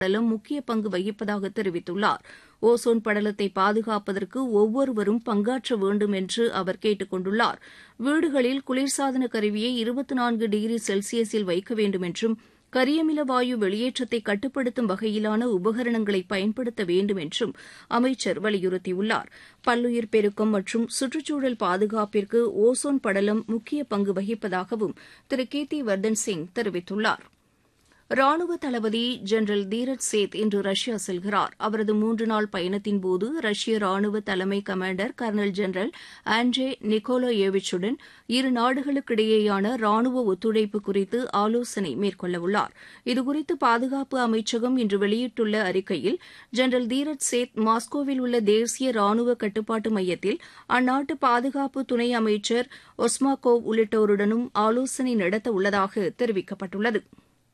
படலம் முக்கிய பங்கு வகிப்பதாக தெரிவித்துள்ளார் ஓசோன் படலத்தை பாதுகாப்பதற்கு ஒவ்வொருவரும் பங்காற்ற வேண்டும் என்று அவர் கேட்டுக் கொண்டுள்ளார் வீடுகளில் குளிர்சாதன கருவியை இருபத்தி நான்கு டிகிரி செல்சியஸில் வைக்க வேண்டும் என்றும் கரியமில வாயு வெளியேற்றத்தை கட்டுப்படுத்தும் வகையிலான உபகரணங்களை பயன்படுத்த வேண்டும் என்றும் அமைச்சர் வலியுறுத்தியுள்ளார் பல்லுயிர் பெருக்கம் மற்றும் சுற்றுச்சூழல் பாதுகாப்பிற்கு ஓசோன் படலம் முக்கிய பங்கு வகிப்பதாகவும் திரு கீர்த்தி வர்தன் சிங் தெரிவித்துள்ளார் ராணுவ தளபதி ஜெனரல் தீரஜ் சேத் இன்று ரஷ்யா செல்கிறார் அவரது மூன்று நாள் பயணத்தின்போது ரஷ்ய ராணுவ தலைமை கமாண்டர் கர்னல் ஜெனரல் ஆண்ட்ரே நிக்கோலோயேவிச்சுடன் இரு நாடுகளுக்கிடையேயான ராணுவ ஒத்துழைப்பு குறித்து ஆலோசனை மேற்கொள்ளவுள்ளார் இதுகுறித்து பாதுகாப்பு அமைச்சகம் இன்று வெளியிட்டுள்ள அறிக்கையில் ஜெனரல் தீரஜ் சேத் மாஸ்கோவில் உள்ள தேசிய ராணுவ கட்டுப்பாட்டு மையத்தில் அந்நாட்டு பாதுகாப்பு துணை அமைச்சர் ஒஸ்மாகோவ் உள்ளிட்டோருடனும் ஆலோசனை நடத்த உள்ளதாக தெரிவிக்கப்பட்டுள்ளது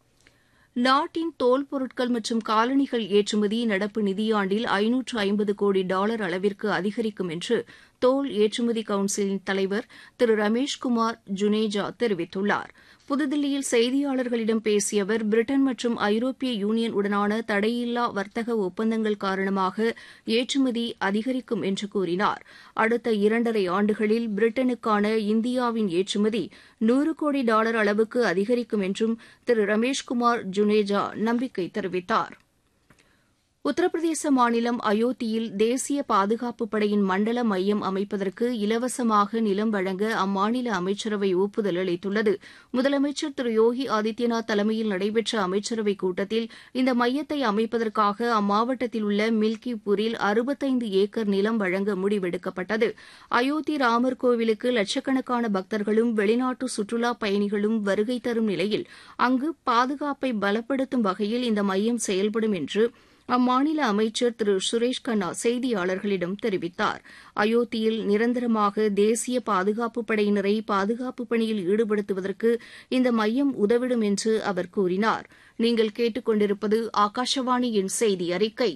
நாட்டின் தோல் பொருட்கள் மற்றும் காலணிகள் ஏற்றுமதி நடப்பு நிதியாண்டில் ஐநூற்று ஐம்பது கோடி டாலர் அளவிற்கு அதிகரிக்கும் என்று தோல் ஏற்றுமதி கவுன்சிலின் தலைவர் திரு ரமேஷ்குமார் ஜுனேஜா தெரிவித்துள்ளார் புதுதில்லியில் செய்தியாளர்களிடம் பேசிய அவர் பிரிட்டன் மற்றும் ஐரோப்பிய யூனியன் உடனான தடையில்லா வர்த்தக ஒப்பந்தங்கள் காரணமாக ஏற்றுமதி அதிகரிக்கும் என்று கூறினார் அடுத்த இரண்டரை ஆண்டுகளில் பிரிட்டனுக்கான இந்தியாவின் ஏற்றுமதி நூறு கோடி டாலர் அளவுக்கு அதிகரிக்கும் என்றும் திரு ரமேஷ்குமார் ஜுனேஜா நம்பிக்கை தெரிவித்தார் உத்தரப்பிரதேச மாநிலம் அயோத்தியில் தேசிய பாதுகாப்பு படையின் மண்டல மையம் அமைப்பதற்கு இலவசமாக நிலம் வழங்க அம்மாநில அமைச்சரவை ஒப்புதல் அளித்துள்ளது முதலமைச்சர் திரு யோகி ஆதித்யநாத் தலைமையில் நடைபெற்ற அமைச்சரவைக் கூட்டத்தில் இந்த மையத்தை அமைப்பதற்காக அம்மாவட்டத்தில் உள்ள மில்கிபூரில் அறுபத்தைந்து ஏக்கர் நிலம் வழங்க முடிவெடுக்கப்பட்டது அயோத்தி ராமர் கோவிலுக்கு லட்சக்கணக்கான பக்தர்களும் வெளிநாட்டு சுற்றுலாப் பயணிகளும் வருகை தரும் நிலையில் அங்கு பாதுகாப்பை பலப்படுத்தும் வகையில் இந்த மையம் செயல்படும் என்று அம்மாநில அமைச்சர் திரு சுரேஷ் கண்ணா செய்தியாளர்களிடம் தெரிவித்தார் அயோத்தியில் நிரந்தரமாக தேசிய பாதுகாப்பு படையினரை பாதுகாப்பு பணியில் ஈடுபடுத்துவதற்கு இந்த மையம் உதவிடும் என்று அவர் கூறினார் நீங்கள் கேட்டுக்கொண்டிருப்பது ஆகாஷவாணியின் செய்தி அறிக்கை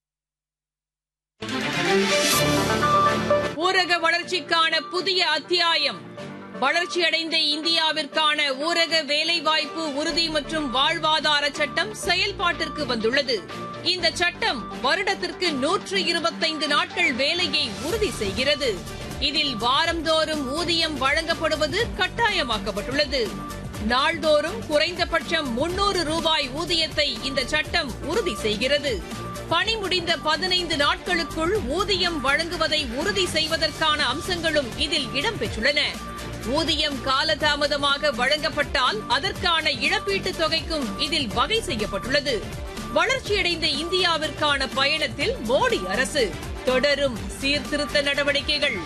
ஊரக வளர்ச்சிக்கான புதிய அத்தியாயம் வளர்ச்சியடைந்த இந்தியாவிற்கான ஊரக வேலைவாய்ப்பு உறுதி மற்றும் வாழ்வாதார சட்டம் செயல்பாட்டிற்கு வந்துள்ளது இந்த சட்டம் வருடத்திற்கு நூற்று இருபத்தைந்து நாட்கள் வேலையை உறுதி செய்கிறது இதில் வாரந்தோறும் ஊதியம் வழங்கப்படுவது கட்டாயமாக்கப்பட்டுள்ளது நாள்தோறும் குறைந்தபட்சம் முன்னூறு ரூபாய் ஊதியத்தை இந்த சட்டம் உறுதி செய்கிறது பணி முடிந்த பதினைந்து நாட்களுக்குள் ஊதியம் வழங்குவதை உறுதி செய்வதற்கான அம்சங்களும் இதில் இடம்பெற்றுள்ளன ஊதியம் காலதாமதமாக வழங்கப்பட்டால் அதற்கான இழப்பீட்டுத் தொகைக்கும் இதில் வகை செய்யப்பட்டுள்ளது வளர்ச்சியடைந்த இந்தியாவிற்கான பயணத்தில் மோடி அரசு தொடரும் சீர்திருத்த நடவடிக்கைகள்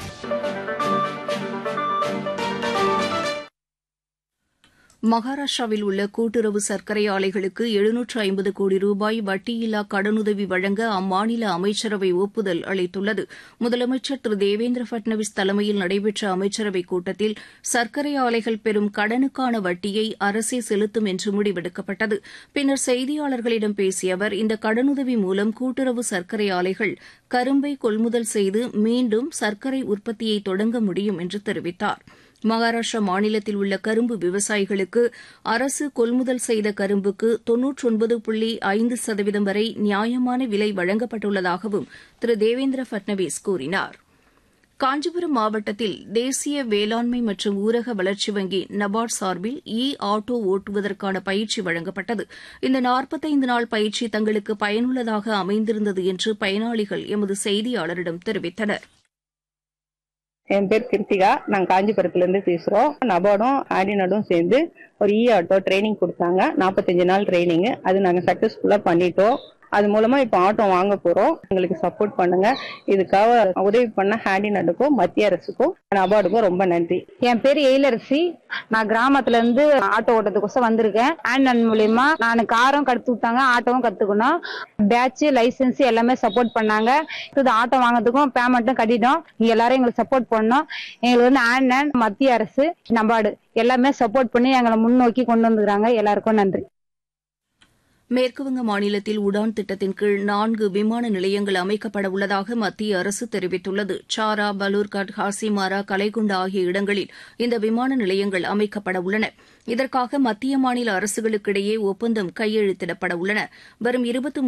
மகாராஷ்டிராவில் உள்ள கூட்டுறவு சர்க்கரை ஆலைகளுக்கு எழுநூற்று ஐம்பது கோடி ரூபாய் வட்டியில்லா கடனுதவி வழங்க அம்மாநில அமைச்சரவை ஒப்புதல் அளித்துள்ளது முதலமைச்சர் திரு தேவேந்திர பட்னவிஸ் தலைமையில் நடைபெற்ற அமைச்சரவைக் கூட்டத்தில் சர்க்கரை ஆலைகள் பெறும் கடனுக்கான வட்டியை அரசே செலுத்தும் என்று முடிவெடுக்கப்பட்டது பின்னர் செய்தியாளர்களிடம் பேசிய அவர் இந்த கடனுதவி மூலம் கூட்டுறவு சர்க்கரை ஆலைகள் கரும்பை கொள்முதல் செய்து மீண்டும் சர்க்கரை உற்பத்தியை தொடங்க முடியும் என்று தெரிவித்தாா் மகாராஷ்டிரா மாநிலத்தில் உள்ள கரும்பு விவசாயிகளுக்கு அரசு கொள்முதல் செய்த கரும்புக்கு தொன்னூற்றொன்பது புள்ளி ஐந்து சதவீதம் வரை நியாயமான விலை வழங்கப்பட்டுள்ளதாகவும் திரு தேவேந்திர பட்னவிஸ் கூறினார் காஞ்சிபுரம் மாவட்டத்தில் தேசிய வேளாண்மை மற்றும் ஊரக வளர்ச்சி வங்கி நபார்ட் சார்பில் இ ஆட்டோ ஓட்டுவதற்கான பயிற்சி வழங்கப்பட்டது இந்த நாற்பத்தைந்து நாள் பயிற்சி தங்களுக்கு பயனுள்ளதாக அமைந்திருந்தது என்று பயனாளிகள் எமது செய்தியாளரிடம் தெரிவித்தனா் என் பேர் கிருத்திகா நாங்க காஞ்சிபுரத்துல இருந்து பேசுறோம் நபார்டும் ஆடினடும் சேர்ந்து ஒரு இ ஆட்டோ ட்ரைனிங் கொடுத்தாங்க நாற்பத்தஞ்சு நாள் ட்ரைனிங் அது நாங்க சக்சஸ்ஃபுல்லா பண்ணிட்டோம் அது மூலமா இப்ப ஆட்டோ வாங்க போறோம் எங்களுக்கு சப்போர்ட் பண்ணுங்க இதுக்காக உதவி பண்ண ஹேண்டினடுக்கும் மத்திய அரசுக்கும் நபார்டுக்கும் ரொம்ப நன்றி என் பேர் எயிலரசி நான் கிராமத்துல இருந்து ஆட்டோ ஓட்டத்துக்கோசம் வந்திருக்கேன் ஹேண்ட் மூலியமா நான் காரும் கத்து விட்டாங்க ஆட்டோவும் கத்துக்கணும் பேட்ச் லைசன்ஸ் எல்லாமே சப்போர்ட் பண்ணாங்க இது ஆட்டோ வாங்குறதுக்கும் பேமெண்ட்டும் கட்டிட்டோம் நீங்க எல்லாரும் எங்களுக்கு சப்போர்ட் பண்ணோம் எங்களுக்கு வந்து ஹேண்ட் அண்ட் மத்திய அரசு நபார்டு எல்லாமே சப்போர்ட் பண்ணி எங்களை முன்னோக்கி கொண்டு வந்துக்கிறாங்க எல்லாருக்கும் நன்றி மேற்குவங்க மாநிலத்தில் உடான் திட்டத்தின் கீழ் நான்கு விமான நிலையங்கள் அமைக்கப்பட உள்ளதாக மத்திய அரசு தெரிவித்துள்ளது சாரா பலூர்கட் ஹாசிமாரா கலைகுண்டா ஆகிய இடங்களில் இந்த விமான நிலையங்கள் அமைக்கப்பட உள்ளன இதற்காக மத்திய மாநில அரசுகளுக்கிடையே ஒப்பந்தம் கையெழுத்திடப்பட உள்ளன வரும் இருபத்தி